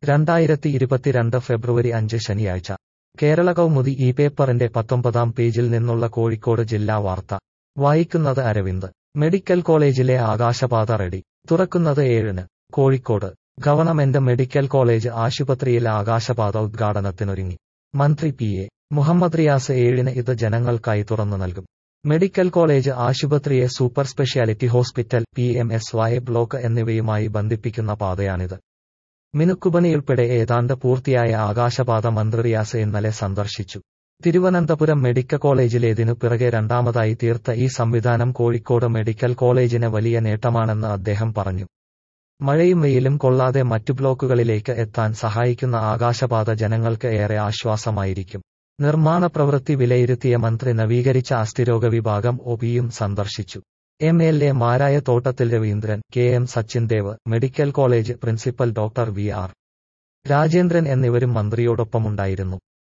രണ്ടായിരത്തി ഇരുപത്തിരണ്ട് ഫെബ്രുവരി അഞ്ച് ശനിയാഴ്ച കേരള കൗമുദി ഈ പേപ്പറിന്റെ പത്തൊമ്പതാം പേജിൽ നിന്നുള്ള കോഴിക്കോട് ജില്ലാ വാർത്ത വായിക്കുന്നത് അരവിന്ദ് മെഡിക്കൽ കോളേജിലെ ആകാശപാത റെഡി തുറക്കുന്നത് ഏഴിന് കോഴിക്കോട് ഗവൺമെന്റ് മെഡിക്കൽ കോളേജ് ആശുപത്രിയിൽ ആകാശപാത ഉദ്ഘാടനത്തിനൊരുങ്ങി മന്ത്രി പി എ മുഹമ്മദ് റിയാസ് ഏഴിന് ഇത് ജനങ്ങൾക്കായി തുറന്നു നൽകും മെഡിക്കൽ കോളേജ് ആശുപത്രിയെ super speciality hospital P M S Y block എന്നിവയുമായി ബന്ധിപ്പിക്കുന്ന പാതയാണിത് മിനുക്കുപണിയുൾപ്പെടെ ഏതാണ്ട് പൂർത്തിയായ ആകാശപാത മന്ത്രി റിയാസ് ഇന്നലെ സന്ദർശിച്ചു തിരുവനന്തപുരം മെഡിക്കൽ കോളേജിലേതിനു പിറകെ രണ്ടാമതായി തീർത്ത ഈ സംവിധാനം കോഴിക്കോട് മെഡിക്കൽ കോളേജിന് വലിയ നേട്ടമാണെന്ന് അദ്ദേഹം പറഞ്ഞു മഴയും വെയിലും കൊള്ളാതെ മറ്റു ബ്ലോക്കുകളിലേക്ക് എത്താൻ സഹായിക്കുന്ന ആകാശപാത ജനങ്ങൾക്ക് ഏറെ ആശ്വാസമായിരിക്കും നിർമ്മാണ പ്രവൃത്തി വിലയിരുത്തിയ മന്ത്രി നവീകരിച്ച അസ്ഥിരോഗ വിഭാഗം ഒപിയും സന്ദർശിച്ചു എം എൽ എ മാരായ Thottathil Raveendran K M Sachin Dev medical college principal doctor V R Rajendran എന്നിവരും മന്ത്രിയോടൊപ്പമുണ്ടായിരുന്നു